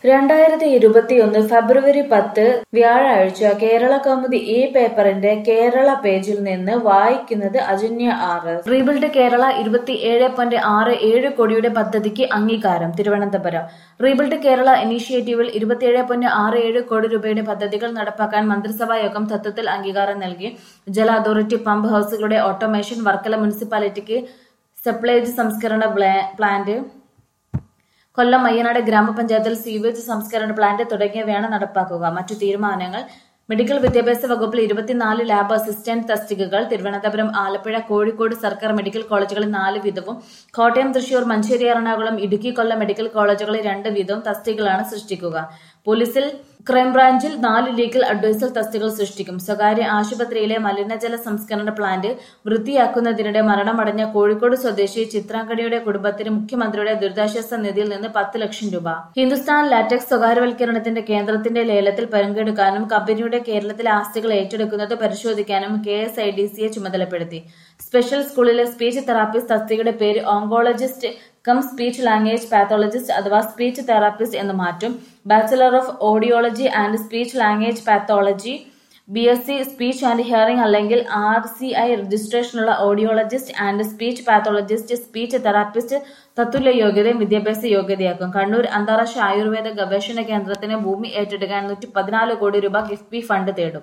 രണ്ടായിരത്തി ഇരുപത്തിയൊന്ന് ഫെബ്രുവരി പത്ത് വ്യാഴാഴ്ച കേരള കൗമുദി ഈ പേപ്പറിന്റെ കേരള പേജിൽ നിന്ന് വായിക്കുന്നത് Ajanya R S rebuild Kerala ഇരുപത്തിയേഴ് പോയിന്റ് ആറ് ഏഴ് കോടിയുടെ പദ്ധതിക്ക് അംഗീകാരം തിരുവനന്തപുരം റീബിൽഡ് കേരള ഇനീഷ്യേറ്റീവിൽ ഇരുപത്തിയേഴ് പോയിന്റ് ആറ് ഏഴ് കോടി രൂപയുടെ പദ്ധതികൾ നടപ്പാക്കാൻ മന്ത്രിസഭാ യോഗം തത്വത്തിൽ അംഗീകാരം നൽകി ജല അതോറിറ്റി പമ്പ് ഹൌസുകളുടെ ഓട്ടോമേഷൻ വർക്കല മുനിസിപ്പാലിറ്റിക്ക് സെപ്ലേജ് സംസ്കരണ പ്ലാ- പ്ലാന്റ് കൊല്ലം മയ്യനാട് ഗ്രാമപഞ്ചായത്തിൽ സീവേജ് സംസ്കരണ പ്ലാന്റ് തുടങ്ങിയവയാണ് നടപ്പാക്കുക മറ്റു തീരുമാനങ്ങൾ മെഡിക്കൽ വിദ്യാഭ്യാസ വകുപ്പിൽ ഇരുപത്തിനാല് ലാബ് അസിസ്റ്റന്റ് തസ്തികകൾ തിരുവനന്തപുരം ആലപ്പുഴ കോഴിക്കോട് സർക്കാർ മെഡിക്കൽ കോളേജുകളിൽ നാല് വീതവും കോട്ടയം തൃശൂർ മഞ്ചേരി എറണാകുളം ഇടുക്കി കൊല്ലം മെഡിക്കൽ കോളേജുകളിൽ രണ്ട് വീതവും തസ്തികകളാണ് സൃഷ്ടിക്കുക പോലീസിൽ ക്രൈംബ്രാഞ്ചിൽ നാല് ലീഗൽ അഡ്വൈസർ തസ്തികകൾ സൃഷ്ടിക്കും സ്വകാര്യ ആശുപത്രിയിലെ മലിനജല സംസ്കരണ പ്ലാന്റ് വൃത്തിയാക്കുന്നതിനിടെ മരണമടഞ്ഞ കോഴിക്കോട് സ്വദേശി ചിത്രാങ്കണിയുടെ കുടുംബത്തിന് മുഖ്യമന്ത്രിയുടെ ദുരിതാശ്വാസ നിധിയിൽ നിന്ന് പത്ത് ലക്ഷം രൂപ ഹിന്ദുസ്ഥാൻ ലാറ്റക്സ് സ്വകാര്യവൽക്കരണത്തിന്റെ കേന്ദ്രത്തിന്റെ ലേലത്തിൽ പങ്കെടുക്കാനും കമ്പനിയുടെ കേരളത്തിലെ ആസ്തികൾ ഏറ്റെടുക്കുന്നത് പരിശോധിക്കാനും കെ എസ് ഐ ഡി സിയെ ചുമതലപ്പെടുത്തി സ്പെഷ്യൽ സ്കൂളിലെ സ്പീച്ച് തെറാപ്പിസ്റ്റ് തസ്തികയുടെ പേര് oncologist cum speech language pathologist അഥവാ സ്പീച്ച് തെറാപ്പിസ്റ്റ് എന്ന് മാറ്റും bachelor of audiology and speech language pathology B S C speech and hearing അല്ലെങ്കിൽ ആർ സി ഐ രജിസ്ട്രേഷനുള്ള audiologist and speech pathologist speech therapist തത്തുല്യ യോഗ്യതയും വിദ്യാഭ്യാസ യോഗ്യതയാക്കും കണ്ണൂർ അന്താരാഷ്ട്ര ആയുർവേദ ഗവേഷണ കേന്ദ്രത്തിന് ഭൂമി ഏറ്റെടുക്കാൻ നൂറ്റി പതിനാല് കോടി രൂപ കിഫ്ബി ഫണ്ട് തേടും